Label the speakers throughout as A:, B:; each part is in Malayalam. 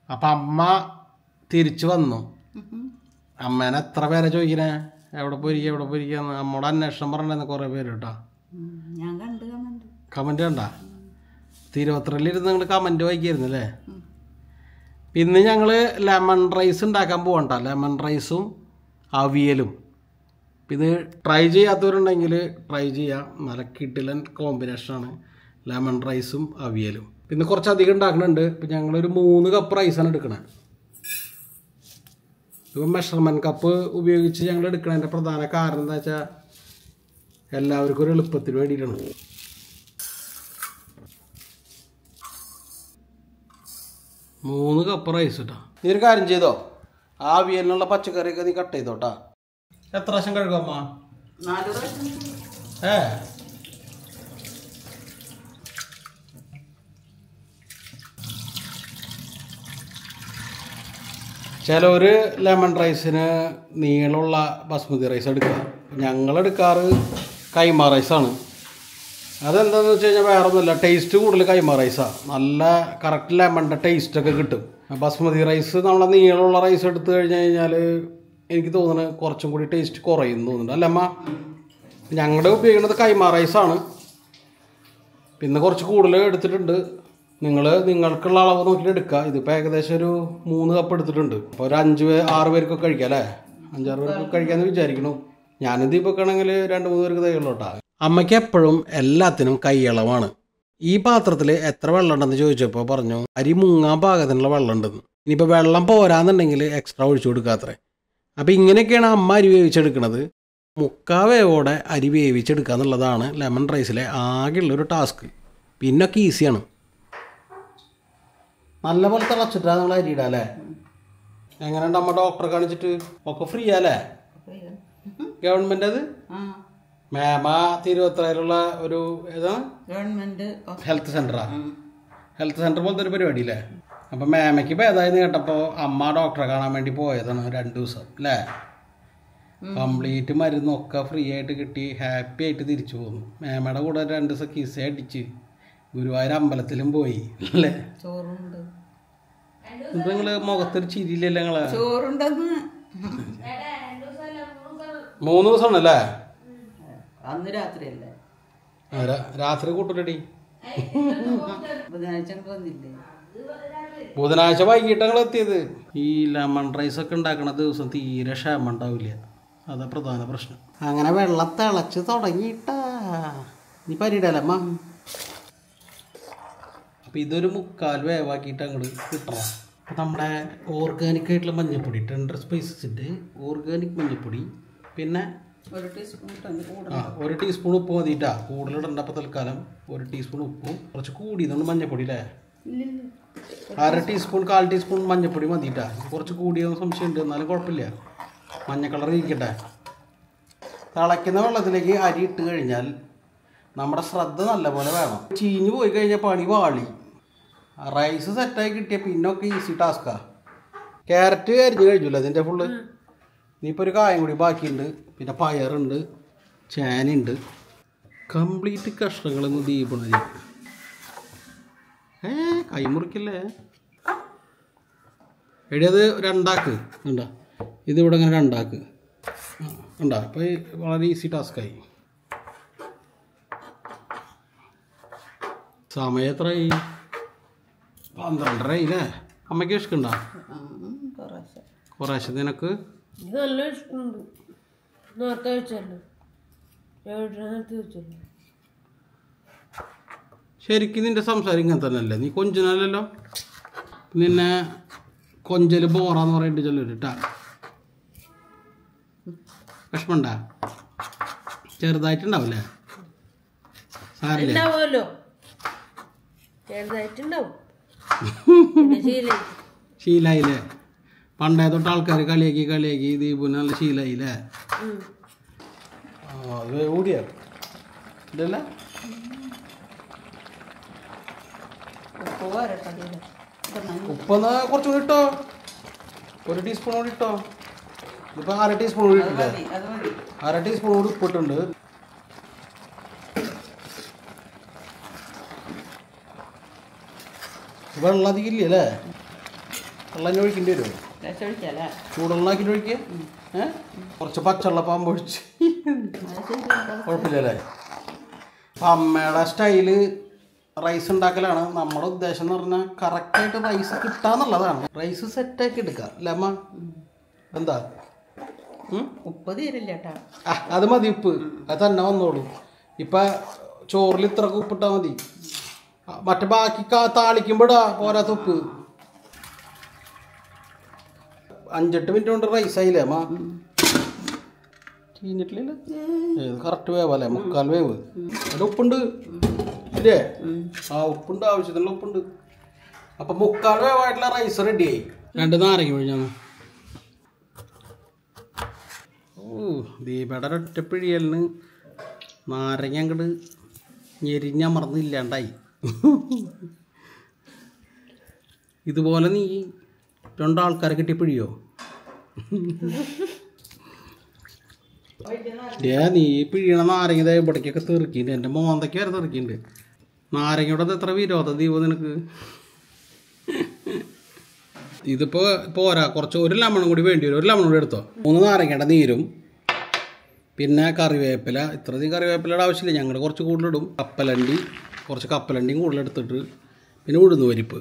A: അപ്പം അമ്മ തിരിച്ചു വന്നു അമ്മേനെ എത്ര പേരെ ചോദിക്കണേ എവിടെ പോയിരിക്കുക എവിടെ പോയിരിക്കാന്ന് അമ്മോട് അന്വേഷണം പറഞ്ഞിരുന്നു കുറേ പേര് കേട്ടോ
B: ഉം. ഞാൻ കണ്ട് കമണ്ട്
A: കമൻറ്റ് കണ്ട തിരുവത്രയിലിരുന്ന് നിങ്ങൾ കമൻറ്റ് വായിക്കായിരുന്നു അല്ലേ ഇന്ന് ഞങ്ങൾ ലെമൺ റൈസ് ഉണ്ടാക്കാൻ പോകണ്ട ലെമൺ റൈസും അവിയലും ഇത് ട്രൈ ചെയ്യാത്തവരുണ്ടെങ്കിൽ ട്രൈ ചെയ്യാം നല്ല കിട്ടിലൻ കോമ്പിനേഷനാണ് ലെമൺ റൈസും അവിയലും പിന്നെ കുറച്ച് അധികം ഉണ്ടാക്കുന്നുണ്ട് ഇപ്പം ഞങ്ങളൊരു മൂന്ന് കപ്പ് റൈസാണ് എടുക്കണത് ഇപ്പം മെഷർമെൻറ്റ് കപ്പ് ഉപയോഗിച്ച് ഞങ്ങൾ എടുക്കണതിൻ്റെ പ്രധാന കാരണം എന്താ വെച്ചാൽ എല്ലാവർക്കും ഒരു എളുപ്പത്തിന് വേണ്ടിയിട്ടാണ് മൂന്ന് കപ്പ് റൈസ് കേട്ടോ നീ ഒരു കാര്യം ചെയ്തോ ആ അവിയലിനുള്ള പച്ചക്കറിയൊക്കെ നീ കട്ട് ചെയ്തോട്ടാ എത്ര പ്രാവശ്യം കഴുകാമ്മ
B: നാല് പ്രാവശ്യം
A: ഏ ചിലവർ ലെമൺ റൈസിന് നീളമുള്ള ബസ്മതി റൈസ് എടുക്കുക ഞങ്ങൾ എടുക്കാറ് കൈമ റൈസാണ് അതെന്താണെന്ന് വെച്ച് കഴിഞ്ഞാൽ വേറെ ഒന്നുമില്ല ടേസ്റ്റ് കൂടുതൽ കൈമ റൈസാണ് നല്ല കറക്റ്റ് ലെമണിൻ്റെ ടേസ്റ്റൊക്കെ കിട്ടും ബസ്മതി റൈസ് നമ്മളെ നീളമുള്ള റൈസ് എടുത്തു കഴിഞ്ഞ് കഴിഞ്ഞാൽ എനിക്ക് തോന്നുന്നത് കുറച്ചും കൂടി ടേസ്റ്റ് കുറയും എന്ന് തോന്നുന്നുണ്ട് അല്ലമ്മ ഞങ്ങളുടെ ഉപയോഗിക്കുന്നത് കൈമ റൈസാണ് പിന്നെ കുറച്ച് കൂടുതൽ എടുത്തിട്ടുണ്ട് നിങ്ങൾ നിങ്ങൾക്കുള്ള അളവ് നോക്കിയിട്ട് എടുക്കുക ഇതിപ്പോൾ ഏകദേശം ഒരു മൂന്ന് കപ്പ് എടുത്തിട്ടുണ്ട് അപ്പോൾ ഒരു അഞ്ച് പേ ആറ് പേർക്കൊക്കെ കഴിക്കാം അല്ലേ അഞ്ചാറ് പേർക്ക് കഴിക്കാമെന്ന് വിചാരിക്കണു ഞാനിത് ഇപ്പോൾ ആണെങ്കിൽ രണ്ട് മൂന്ന് പേർക്ക് തയ്യുള്ളൂ കേട്ടോ അമ്മയ്ക്ക് എപ്പോഴും എല്ലാത്തിനും കൈയളവാണ് ഈ പാത്രത്തിൽ എത്ര വെള്ളം ഉണ്ടെന്ന് ചോദിച്ചപ്പോൾ പറഞ്ഞു അരി മുങ്ങാൻ പാകത്തിനുള്ള വെള്ളം ഉണ്ടെന്ന് ഇനിയിപ്പോൾ വെള്ളം പോരാന്നുണ്ടെങ്കിൽ എക്സ്ട്രാ ഒഴിച്ചു കൊടുക്കാത്രേ അപ്പോൾ ഇങ്ങനെയൊക്കെയാണ് അമ്മ അരി വേവിച്ചെടുക്കുന്നത് മുക്കാ വേവോടെ അരി വേവിച്ചെടുക്കുക എന്നുള്ളതാണ് ലെമൺ റൈസിലെ ആകെയുള്ളൊരു ടാസ്ക് പിന്നൊക്കെ ഈസിയാണ് നല്ല പോലെ തിളച്ചിട്ടാണ് നമ്മൾ അരി ഇടാം അല്ലേ എങ്ങനെയുണ്ട് അമ്മ ഡോക്ടറെ കാണിച്ചിട്ട് ഒക്കെ ഫ്രീ അല്ലേ ഗവൺമെൻറ് അത്
B: ആ
A: മേമ തിരുവത്രയിലുള്ള ഒരു ഏതാണ്
B: ഗവൺമെന്റ്
A: ഹെൽത്ത് സെൻ്ററാ ഹെൽത്ത് സെൻ്റർ പോലത്തെ ഒരു പരിപാടി അല്ലേ അപ്പം മേമയ്ക്ക് ഭേദമായെന്ന് കേട്ടപ്പോൾ അമ്മ ഡോക്ടറെ കാണാൻ വേണ്ടി പോയതാണ് രണ്ട് ദിവസം അല്ലേ കംപ്ലീറ്റ് മരുന്നൊക്കെ ഫ്രീ ആയിട്ട് കിട്ടി ഹാപ്പി ആയിട്ട് തിരിച്ചു പോന്നു മേമയുടെ കൂടെ രണ്ട് ദിവസം കിസ്സ അടിച്ച് ഗുരുവായൂർ അമ്പലത്തിലും പോയി അല്ലേ
B: ചോറുണ്ട്
A: ഇപ്പൊ നിങ്ങള് മുഖത്തൊരു ചിരിയില്ലല്ലോ നിങ്ങള്
B: ചോറുണ്ടെന്ന്
A: മൂന്ന് ദിവസമാണല്ലേ
B: അന്ന് രാത്രിയല്ലേ
A: ആ, രാ- രാത്രി കൂട്ടലടി
B: ബുധനാഴ്ച അങ്ങ് വന്നില്ലേ
A: ബുധനാഴ്ച വൈകിട്ട് ഞങ്ങൾ എത്തിയത് ഈ ലെമൺ റൈസ് ഒക്കെ ഉണ്ടാക്കണ ദിവസം തീരെ ക്ഷമ ഉണ്ടാവില്ല അതാ പ്രധാന പ്രശ്നം അങ്ങനെ വെള്ളം തിളച്ച് തുടങ്ങിയിട്ടാ നീ പരിയിടലമ്മ അപ്പം ഇതൊരു മുക്കാൽ വേവാക്കിയിട്ട് അങ്ങോട്ട് കിട്ടണം അപ്പം നമ്മുടെ ഓർഗാനിക് ആയിട്ടുള്ള മഞ്ഞൾപ്പൊടി ടെൻഡർ സ്പൈസസിൻ്റെ ഓർഗാനിക് മഞ്ഞൾപ്പൊടി പിന്നെ
B: ഒരു ടീസ്പൂൺ ഇട്ടെങ്കിൽ കൂടെ
A: ആ ഒരു ടീസ്പൂൺ ഉപ്പ് മതിയിട്ടാ കൂടുതലിടണ്ട അപ്പോൾ തൽക്കാലം ഒരു ടീസ്പൂൺ ഉപ്പും കുറച്ച് കൂടിയതുകൊണ്ട് മഞ്ഞൾപ്പൊടി അല്ലേ
B: ഇല്ലില്ല
A: അര ടീസ്പൂൺ കാൽ ടീസ്പൂൺ മഞ്ഞൾപ്പൊടി മതിയിട്ടാ കുറച്ച് കൂടിയ സംശയമുണ്ട് എന്നാലും കുഴപ്പമില്ല മഞ്ഞ കളർ ഇരിക്കട്ടെ തിളയ്ക്കുന്ന വെള്ളത്തിലേക്ക് അരി ഇട്ട് കഴിഞ്ഞാൽ നമ്മുടെ ശ്രദ്ധ നല്ലപോലെ വേണം ചീഞ്ഞ് പോയി കഴിഞ്ഞാൽ പണി വാളി റൈസ് സെറ്റായി കിട്ടിയ പിന്നൊക്കെ ഈസി ടാസ്കാ ക്യാരറ്റ് അരിഞ്ഞ് കഴിഞ്ഞില്ല അതിൻ്റെ ഫുള്ള് ഇനിയിപ്പോൾ ഒരു കായം കൂടി ബാക്കിയുണ്ട് പിന്നെ പയറുണ്ട് ചേനയുണ്ട് കംപ്ലീറ്റ് കഷ്ണങ്ങളൊന്ന് ദീപണരി ഏ കൈ മുറിക്കല്ലേ എടി അത് രണ്ടാക്ക് കണ്ട ഇതിവിടെ ഇങ്ങനെ രണ്ടാക്ക് ആ, കണ്ട അപ്പോൾ വളരെ ഈസി ടാസ്ക്കായി സമയം എത്രയായി പന്ത്രണ്ടര ആയില്ലേ അമ്മയ്ക്ക് ഇഷ്ടമുണ്ടോ
B: കുറേശ്ശെ
A: കുറേശ്ശെ നിനക്ക്
C: ഇത് നല്ല ഇഷ്ടമുണ്ട് നേരത്തെ വെച്ചല്ലോ നേരത്തെ വെച്ചല്ലോ
A: ശരിക്കും നിന്റെ സംസാരം ഇങ്ങനെ തന്നെയല്ലേ നീ കൊഞ്ചനല്ലല്ലോ നിന്നെ കൊഞ്ചല് ബോറാന്ന് പറയിട്ട് ചെല്ലൂട്ടാ വിഷമണ്ട ചെറുതായിട്ടുണ്ടാവില്ലേ സാരില്ലേ
C: ഉണ്ടാവുമല്ലോ ചെറുതായിട്ടുണ്ടാവും പിന്നെ ശീലം
A: ശീലായില്ലേ പണ്ടേ തൊട്ട് ആൾക്കാർ കളിയാക്കി കളിയാക്കി ദീപുന് നല്ല ശീലായില്ലേ ആ അത് കൂടിയാ ഇല്ലല്ലേ
B: ഉപ്പ് വരട്ടെ അതില്. ഇതൊന്നും
A: ഉപ്പൊന്ന് കുറച്ച് കൂടി ഇട്ടോ ഒരു ടീസ്പൂൺ കൂടി ഇട്ടോ ഇതിപ്പോൾ അര ടീസ്പൂൺ കൂടി
B: അത്
A: ഇട്ടില്ലേ
B: മതി അത് മതി
A: അര ടീസ്പൂൺ കൂടി ഉപ്പിട്ടുണ്ട് വെള്ളം അധികം ഇല്ലേ അല്ലേ വെള്ളം ഒഴിക്കേണ്ടി വരുമോ
B: ലേശം ഒഴിക്കാല്ലേ
A: ചൂടുള്ളാക്കിട്ട് ഒഴിക്കുക ഏ കുറച്ച് പച്ചവെള്ളം പാമ്പ് ഒഴിച്ച്
B: അത് ശരി
A: കുഴപ്പമില്ലല്ലേ അപ്പം അമ്മയുടെ സ്റ്റൈല് റൈസ് ഉണ്ടാക്കലാണ് നമ്മുടെ ഉദ്ദേശം എന്ന് പറഞ്ഞാൽ കറക്റ്റായിട്ട് റൈസ് കിട്ടാന്നുള്ളതാണ് റൈസ് സെറ്റാക്കി എടുക്കുക അല്ലേ അമ്മ എന്താ ഉം?
B: ഉപ്പ് തീരില്ല കേട്ടാ
A: ആ അത് മതി ഉപ്പ് അത് തന്നെ വന്നോളൂ ഇപ്പം ചോറിൽ ഇത്രക്ക് ഉപ്പിട്ടാൽ മതി ആ, മറ്റേ ബാക്കി കാ- താളിക്കുമ്പോൾ ഇടാ പോരാത്ത ഉപ്പ് അഞ്ചെട്ട് മിനിറ്റ് കൊണ്ട് റൈസ് ആയില്ലേ അമ്മ ചീഞ്ഞിട്ടില്ലല്ലോ ഏത് കറക്റ്റ് വേവല്ലേ മുക്കാൽ വേവ് അതിൽ ഉപ്പുണ്ട് ഇല്ലേ ആ ഉപ്പുണ്ട് ആവശ്യത്തിനുള്ള ഉപ്പുണ്ട് അപ്പം മുക്കാൽ വേവായിട്ടുള്ള റൈസ് റെഡിയായി രണ്ട് നാരങ്ങ പിഴിഞ്ഞാന്ന് ഓ ദീപയുടെ ഒറ്റപ്പിഴിയലിന് നാരങ്ങ അങ്ങോട്ട് ഞെരിഞ്ഞമർന്നില്ലാണ്ടായി ഇതുപോലെ നീ രണ്ടാൾക്കാരെ കിട്ടി പിഴിയോ ഏ നീ പിഴിയണ നാരങ്ങ ദേ ഇവിടേക്കൊക്കെ തെറിക്കുന്നുണ്ട് എൻ്റെ മോന്തയ്ക്ക് വരെ തെറിക്കുന്നുണ്ട് നാരങ്ങയുടെ എത്ര വിരോധം ദീപം നിനക്ക് ഇതിപ്പോൾ പോരാ കുറച്ച് ഒരു ലെമണും കൂടി വേണ്ടി വരും ഒരു ലെമൺ കൂടി എടുത്തോ മൂന്ന് നാരങ്ങയുടെ നീരും പിന്നെ കറിവേപ്പില ഇത്രയധികം കറിവേപ്പിലയുടെ ആവശ്യമില്ല ഞങ്ങൾ കുറച്ച് കൂടുതലിടും കപ്പലണ്ടി കുറച്ച് കപ്പലണ്ടിയും കൂടുതലെടുത്തിട്ട് പിന്നെ ഉഴുന്ന് പരിപ്പ്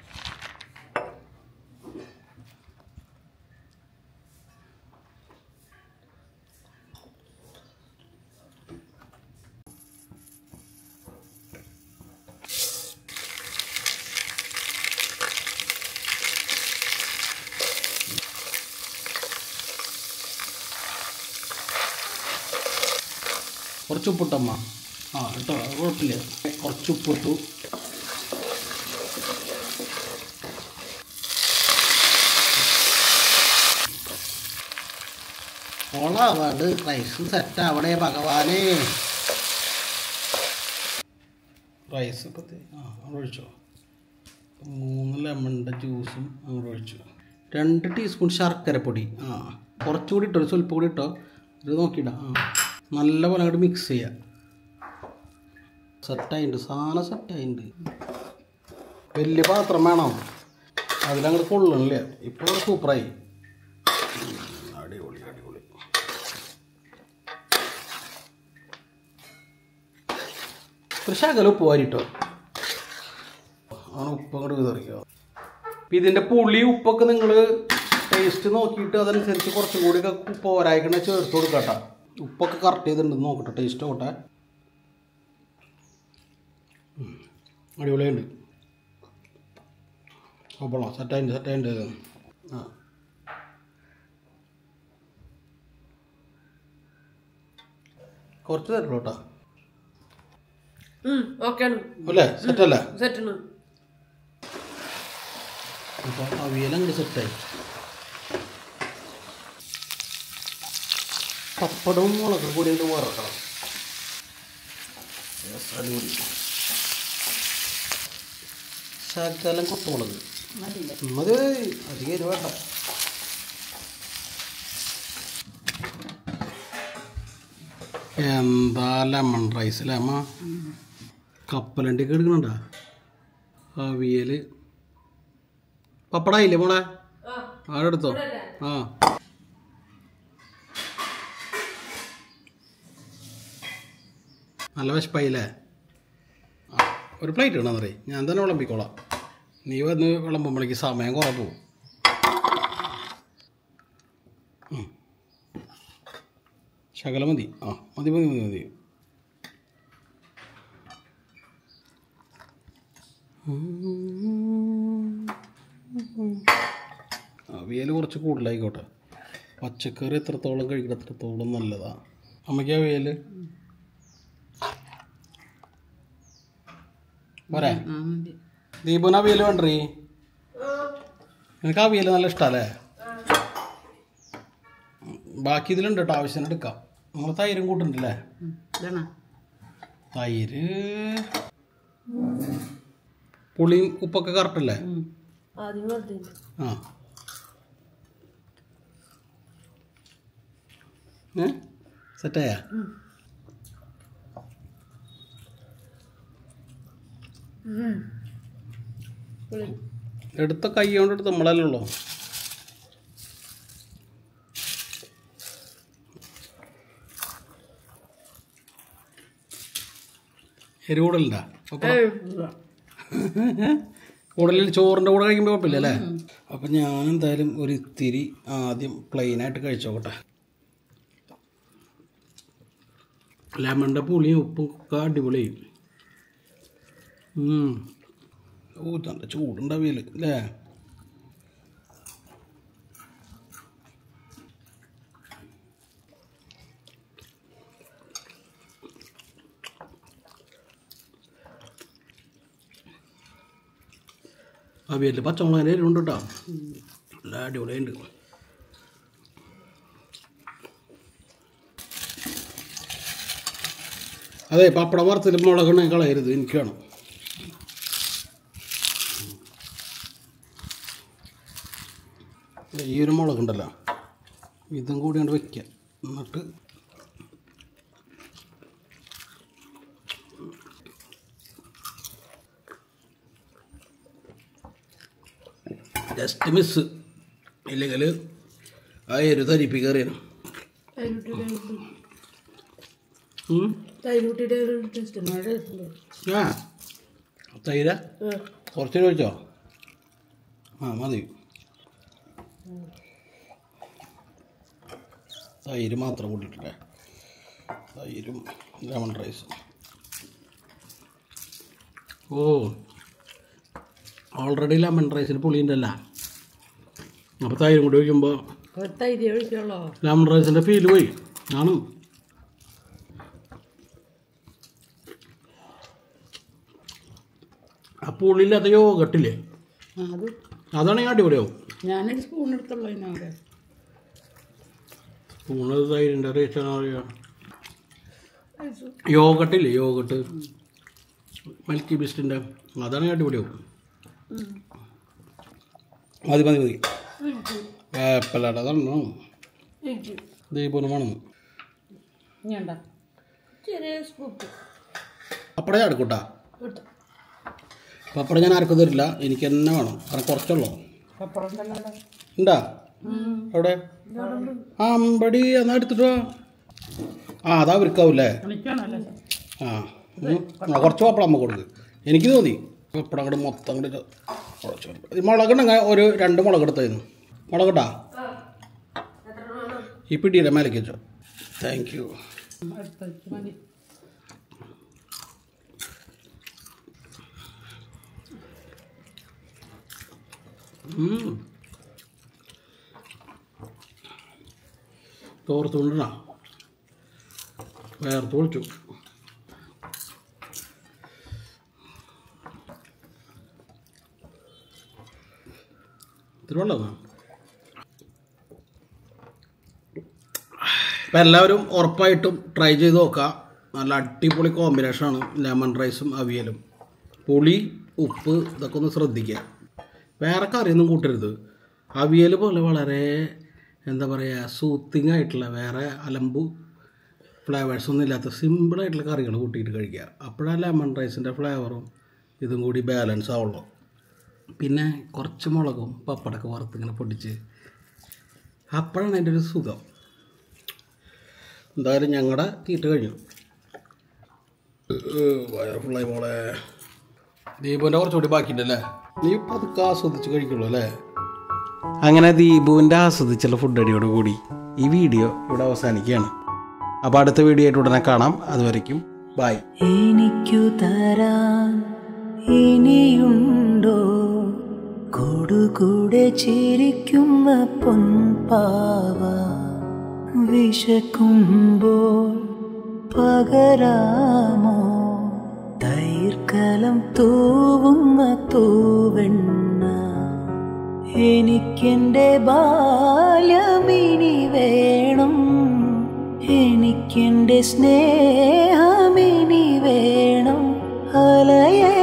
A: കുറച്ച് ഉപ്പിട്ടമ്മ ആ കേട്ടോ അത് കുഴപ്പമില്ല കുറച്ച് ഉപ്പിട്ടു ഓളാവാണ്ട് റൈസ് സെറ്റ് അവിടെ ഭഗവാനേ റൈസ് ഇപ്പം ആ അവിടെ ഒഴിച്ചോ മൂന്ന് ലെമണിൻ്റെ ജ്യൂസും അങ്ങോട്ട് ഒഴിച്ചു രണ്ട് ടീസ്പൂൺ ശർക്കരപ്പൊടി ആ കുറച്ചുകൂടി ഇട്ടോ ഒരു സ്വല്പം കൂടി ഇട്ടോ ഇത് നോക്കിയിടാം ആ നല്ല പോലെ അങ്ങോട്ട് മിക്സ് ചെയ്യുക സെറ്റായിട്ടുണ്ട് സാധനം സെറ്റായിട്ടുണ്ട് വലിയ പാത്രം വേണം അതിലങ്ങോട്ട് കൊള്ളണില്ല ഇപ്പോൾ സൂപ്പറായി ഉം, അടിപൊളി അടിപൊളി ഒരു ശകലം ഉപ്പ് വാരിട്ടോ ആണ് ഉപ്പ് അങ്ങോട്ട് വിതറിക്കുക അപ്പം ഇതിൻ്റെ പുളി ഉപ്പൊക്കെ നിങ്ങൾ ടേസ്റ്റ് നോക്കിയിട്ട് അതനുസരിച്ച് കുറച്ചും കൂടി ഒക്കെ പോരായിക്കണ ചേർത്ത് കൊടുക്കട്ടെ ഉപ്പൊക്കെ കറക്റ്റ് ചെയ്തിട്ടുണ്ടെന്ന് നോക്കട്ടെ ടേസ്റ്റ് നോക്കട്ടെ ഉം. അടിപൊളിയുണ്ട് കുഴപ്പമില്ല സെറ്റായിട്ടുണ്ട് സെറ്റായിട്ടുണ്ട് ആ കുറച്ച് തരുള്ളൂ കേട്ടോ
C: ഓക്കെയാണ്
A: അല്ലേ സെറ്റല്ലേ
C: സെറ്റാണ്
A: അപ്പോൾ അവിയലങ്ങോട്ട് സെറ്റായി പപ്പടവും മുളകും കൂടി ഉണ്ട് വറക്കണം Yes, അടിപൊളി ശകലം കൊത്തുമുളക്
B: മതിയില്ല
A: മതി അധികം എരിവ് വേണ്ട എന്താ ലെമൺ റൈസ് ലെമ കപ്പലണ്ടിക്ക് എടുക്കണണ്ട അവിയൽ പപ്പടായില്ലേ മോളെ അവിടെ എടുത്തോ ആ നല്ല വിശപ്പായില്ലേ ആ, ഒരു പ്ലേറ്റ് ഇടണം എന്നറിയ ഞാൻ തന്നെ വിളമ്പിക്കോളാം നീ വന്ന് വിളമ്പുമ്പോഴേക്ക് സമയം കുറേ പോകും ഉം. ശകലം മതി ആ മതി മതി മതി മതി അവിയൽ കുറച്ച് കൂടുതലായിക്കോട്ടെ പച്ചക്കറി എത്രത്തോളം കഴിക്കണം അത്രത്തോളം നല്ലതാണ് അമ്മയ്ക്ക് അവിയൽ പോരെ
B: ആ മതി
A: ദീപുന് അവിയൽ വേണ്ടീ നിനക്ക് അവിയൽ നല്ല ഇഷ്ടമല്ലേ ബാക്കി ഇതിലുണ്ട് കേട്ടോ ആവശ്യത്തിന് എടുക്കാം നമ്മൾ തൈരും കൂട്ടുണ്ടല്ലേ
B: ഉം. ഇതാണോ
A: തൈര് പുളിയും ഉപ്പൊക്കെ കറക്റ്റ് അല്ലേ
B: ഉം.
C: ആദ്യം വെറുതെ
A: ആ ഏ സെറ്റായാ
C: പുളി
A: എടുത്ത കൈ കൊണ്ട് എടുത്ത് നമ്മളല്ലേ ഉള്ളൂ എരിവ് കൂടുതലുണ്ടാ കൂടുതൽ ചോറിൻ്റെ കൂടെ കഴിക്കുമ്പോൾ കുഴപ്പമില്ല അല്ലേ അപ്പം ഞാൻ എന്തായാലും ഒരു ഇത്തിരി ആദ്യം പ്ലെയിനായിട്ട് കഴിച്ചോക്കട്ടെ ലെമണിൻ്റെ പുളിയും ഉപ്പും ഒക്കെ അടിപൊളിയും ഉം. ഓ നല്ല ചൂടുണ്ടാവില്ല അല്ലേ അവിയല് പച്ചമുളകിൻ്റെ എരിവുണ്ട് കേട്ടോ നല്ല അടിപൊളിയുണ്ട് അതെ പപ്പടം വറുത്തിൽ മുളക് കളയരുത് എനിക്ക് വേണം ഈ ഒരു മുളകുണ്ടല്ലോ ഇതും കൂടി കൊണ്ട് വയ്ക്കുക എന്നിട്ട് ജസ്റ്റ് മിസ് ഇല്ലെങ്കിൽ ആ എരു തരിപ്പി കയറിയാണ്
C: തൈരുട്ടിയുടെ ടേസ്റ്റ് മഴ ടേസ്റ്റ്
A: ആ തൈര കുറച്ച് ചോദിച്ചോ ആ മതി തൈര് മാത്രം കൂട്ടിയിട്ടില്ലേ തൈരും ലെമൺ റൈസും ഓ ഓൾറെഡി ലെമൺ റൈസിന് പുളിയുണ്ടല്ല അപ്പോൾ തൈരും കൂടി ഒഴിക്കുമ്പോൾ
C: തൈര് ഒഴിക്കുള്ളോ
A: ലെമൺ റൈസിൻ്റെ ഫീല് പോയി ആണ് ആ പുളിയില്ലാത്ത യോഗട്ടില്ലേ
B: ആ, അത്
A: അതാണെങ്കിൽ അടിപൊളിയാവും
B: ഞാനൊരു സ്പൂൺ എടുത്തുള്ളൂ അതിനവിടെ
A: സ്പൂണ് തൈരിൻ്റെ ടേസ്റ്റ് പറയുക യോഗട്ടില്ലേ യോഗട്ട് മൽക്കി ബിസ്റ്റിൻ്റെ അതാണെങ്കിൽ അടിപൊളിയാവും മതി മതി മതി വേപ്പല്ലാട്ട് അതാണ്
C: എനിക്ക്
A: ദീപൂന് വേണം
B: ഇനി ഉണ്ടോ
C: ചെറിയ സ്കൂപ്പ്
A: പപ്പട ചാടുക്കൂട്ടാ
C: കിട്ടും
A: പപ്പട ഞാൻ ആർക്കും തരില്ല എനിക്ക് തന്നെ വേണം കാരണം കുറച്ചുള്ളൂ
B: പപ്പടം ഉണ്ടല്ലോ അവിടെ.
A: ഉണ്ടാ എവിടെ ആ അമ്പടി എന്നാ എടുത്തിട്ടോ ആ അതാ വിൽക്കാവൂല്ലേ
B: എനിക്കാണല്ലോ
A: ആ ഉം. ആ കുറച്ച് പപ്പടം അമ്മ കൊടുക്ക് എനിക്ക് തോന്നി പപ്പടം അങ്ങോട്ട് മൊത്തം കൂടി മുളകുണ്ടെങ്കിൽ ഒരു രണ്ട് മുളക് എടുത്തായിരുന്നു മുളകട്ടാ ഈ പിടിയുടെ മേലേക്ക് വെച്ചോ താങ്ക് യു
B: അടുത്ത് വെച്ച് മതി
A: തോർത്ത് കൊണ്ടിടാ വേർത്ത് വിളിച്ചു ഇത്തിരി വെള്ളം വേണം. അപ്പം എല്ലാവരും ഉറപ്പായിട്ടും ട്രൈ ചെയ്ത് നോക്കാം നല്ല അടിപൊളി കോമ്പിനേഷനാണ് ലെമൺ റൈസും അവിയലും പുളി ഉപ്പ് ഇതൊക്കെ ഒന്ന് ശ്രദ്ധിക്കുക വേറെ കറിയൊന്നും കൂട്ടരുത് അവിയൽ പോലെ വളരെ എന്താ പറയുക സൂത്തിങ് ആയിട്ടുള്ള വേറെ അലമ്പു ഫ്ലേവേഴ്സ് ഒന്നും ഇല്ലാത്ത സിമ്പിളായിട്ടുള്ള കറികൾ കൂട്ടിയിട്ട് കഴിക്കുക അപ്പോഴാണ് ലെമൺ റൈസിൻ്റെ ഫ്ലേവറും ഇതും കൂടി ബാലൻസ് ആവുള്ളൂ പിന്നെ കുറച്ച് മുളകും പപ്പടമൊക്കെ വറുത്തിങ്ങനെ പൊടിച്ച് അപ്പോഴാണ് അതിൻ്റെ ഒരു സുഖം എന്തായാലും ഞങ്ങളുടെ തീറ്റ കഴിഞ്ഞു വയറ് ഫുള്ളായി മോളെ ദീപുവിൻ്റെ കുറച്ചുകൂടി ബാക്കിയുണ്ടല്ലേ നീ പതുക്കെ ആസ്വദിച്ച് കഴിക്കുള്ളൂ അല്ലേ അങ്ങനെ ദീപുവിൻ്റെ ആസ്വദിച്ചുള്ള ഫുഡ് അടിയോട് കൂടി ഈ വീഡിയോ ഇവിടെ അവസാനിക്കുകയാണ് അപ്പോൾ അടുത്ത വീഡിയോ ആയിട്ട് ഉടനെ കാണാം അതുവരയ്ക്കും ബൈ
D: എനിക്കു തരാൻ ഇനിയുണ്ടോ കൂടുകൂടെ ചിരിക്കുന്ന പൊൻപാവ വിശക്കുമ്പോൾ പകരാമോ ദൈർഘലം തൂവുന്ന തൂവെണ്ണ എനിക്കെൻ്റെ ബാല്യമിനി വേണം എനിക്കെൻ്റെ സ്നേഹമിനി വേണം അലയേ